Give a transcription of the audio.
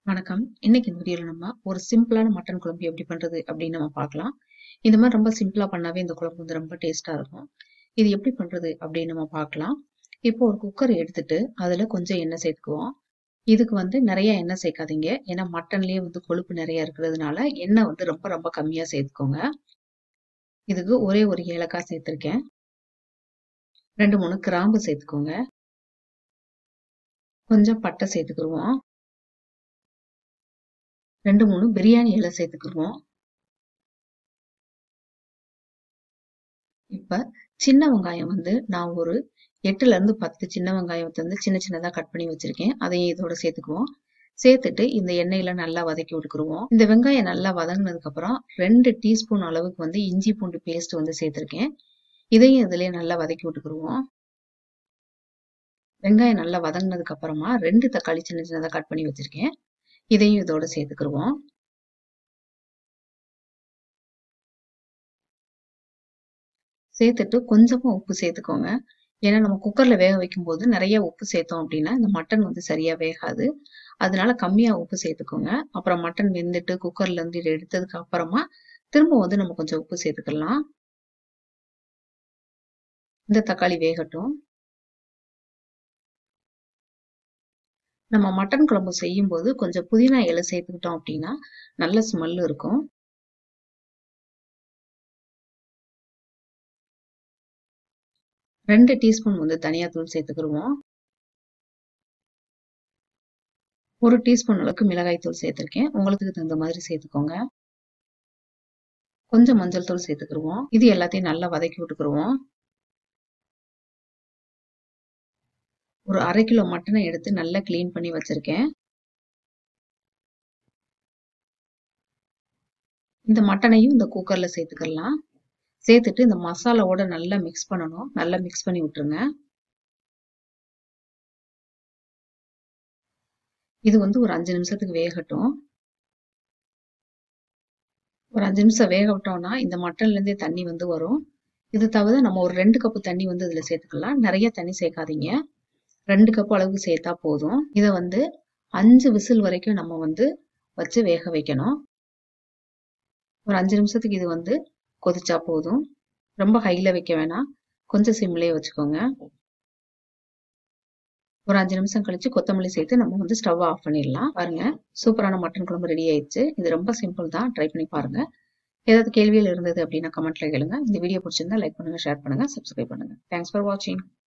வணக்கம். இன்னைக்கு இந்த வீடியோல நம்ம ஒரு சிம்பிளான மட்டன் குழம்பு எப்படி பண்றது அப்படின்னு நம்ம பார்க்கலாம். இந்த மாதிரி ரொம்ப சிம்பிளா பண்ணாவே இந்த குழம்பு வந்து ரொம்ப டேஸ்ட்டா இருக்கும். இது எப்படி பண்றது அப்படின்னு நம்ம பார்க்கலாம். இப்போ ஒரு குக்கர் எடுத்துட்டு அதுல கொஞ்சம் எண்ணெய் சேர்த்துக்குவோம். இதுக்கு வந்து நிறைய எண்ணெய் சேர்க்காதீங்க. ஏன்னா மட்டன்லயே வந்து கொழுப்பு நிறைய இருக்கிறதுனால எண்ணெய் வந்து ரொம்ப ரொம்ப கம்மியா சேர்த்துக்கோங்க. இதுக்கு ஒரே ஒரு ஏலக்காய் சேர்த்திருக்கேன். 2, 3 கிராம்பு சேர்த்துக்கோங்க. கொஞ்சம் பட்டை சேர்த்துக்குருவோம். 2, 3 பிரியாணி இலை சேர்த்துக்குருவோம். இப்ப சின்ன வெங்காயம் வந்து நான் ஒரு 8ல இருந்து 10 சின்ன வெங்காயத்த வந்து சின்ன சின்னதா கட் பண்ணி வச்சிருக்கேன். அதையும் இதோட சேர்த்துக்குவோம். சேர்த்துட்டு இந்த எண்ணெயில நல்லா வதக்கி விட்டுக்குருவோம். இந்த வெங்காயம் நல்லா வதங்கினதுக்கு அப்புறம் 2 டீஸ்பூன் அளவுக்கு வந்து இஞ்சி பூண்டு பேஸ்ட் வந்து சேர்த்திருக்கேன். இதையும் இதுலயே நல்லா வதக்கி விட்டுக்குருவோம். வெங்காயம் நல்லா வதங்கினதுக்கு அப்புறமா 2 தக்காளி சின்ன சின்னதா கட் பண்ணி வச்சிருக்கேன். இதையும் இதோட சேர்த்துக்குருவோம். சேர்த்துட்டு கொஞ்சமா உப்பு சேர்த்துக்கோங்க. ஏன்னா நம்ம குக்கர்ல வேக வைக்கும்போது நிறைய உப்பு சேர்த்தோம் அப்படின்னா இந்த மட்டன் வந்து சரியா வேகாது. அதனால கம்மியா உப்பு சேர்த்துக்கோங்க. அப்புறம் மட்டன் வெந்துட்டு குக்கர்ல இருந்து இத எடுத்ததுக்கு அப்புறமா திரும்ப வந்து நம்ம கொஞ்சம் உப்பு சேர்த்துக்கலாம். இந்த தக்காளி வேகட்டும். நம்ம மட்டன் குழம்பு செய்யும்போது கொஞ்சம் புதினா இலை சேர்த்துக்கிட்டோம் அப்படின்னா நல்ல ஸ்மெல் இருக்கும். ரெண்டு டீஸ்பூன் வந்து தனியாத்தூள் சேர்த்துக்குருவோம். 1 டீஸ்பூன் அளவுக்கு மிளகாய் தூள் சேர்த்திருக்கேன். உங்களுக்கு தகுந்த மாதிரி சேர்த்துக்கோங்க. கொஞ்சம் மஞ்சள் தூள் சேர்த்துக்குருவோம். இது எல்லாத்தையும் நல்லா வதக்கி விட்டுக்குருவோம். ஒரு 1/2 கிலோ மட்டனை எடுத்து நல்லா கிளீன் பண்ணி வச்சிருக்கேன். இந்த மட்டனையும் இந்த குக்கர்ல சேர்த்துக்கலாம். சேர்த்துட்டு இந்த மசாலாவோட நல்லா மிக்ஸ் பண்ணணும். நல்லா மிக்ஸ் பண்ணி விட்டுருங்க. இது வந்து ஒரு 5 நிமிஷத்துக்கு வேகட்டும். ஒரு 5 நிமிஷம் வேக விட்டோம்னா இந்த மட்டன்ல இருந்தே தண்ணி வந்து வரும். இது தவிர நம்ம ஒரு 2 கப்பு தண்ணி வந்து இதுல சேர்த்துக்கலாம். நிறைய தண்ணி சேர்க்காதீங்க. 2 கப் அளவுக்கு சேர்த்தா போதும். இத வந்து 5 விசில் வரைக்கும் நம்ம வந்து வச்சு வேக வைக்கணும். ஒரு 5 நிமிஷத்துக்கு இது வந்து கொதிச்சா போதும். ரொம்ப ஹைல வைக்க வேணாம். கொஞ்சம் சிம்லயே வச்சுக்கோங்க. ஒரு 5 நிமிஷம் கழிச்சு கொத்தமல்லி சேர்த்து நம்ம வந்து ஸ்டவ் ஆஃப் பண்ணிடலாம். பாருங்க சூப்பரான மட்டன் குழம்பு ரெடி ஆயிடுச்சு. இது ரொம்ப சிம்பிள் தான். ட்ரை பண்ணி பாருங்க. ஏதாவது கேள்விகள் இருந்தது அப்படின்னா கமெண்ட்ல கேளுங்க. இந்த வீடியோ பிடிச்சிருந்தா லைக் பண்ணுங்க, ஷேர் பண்ணுங்க, சப்ஸ்கிரைப் பண்ணுங்க. தேங்க்ஸ் ஃபார் வாட்சிங்.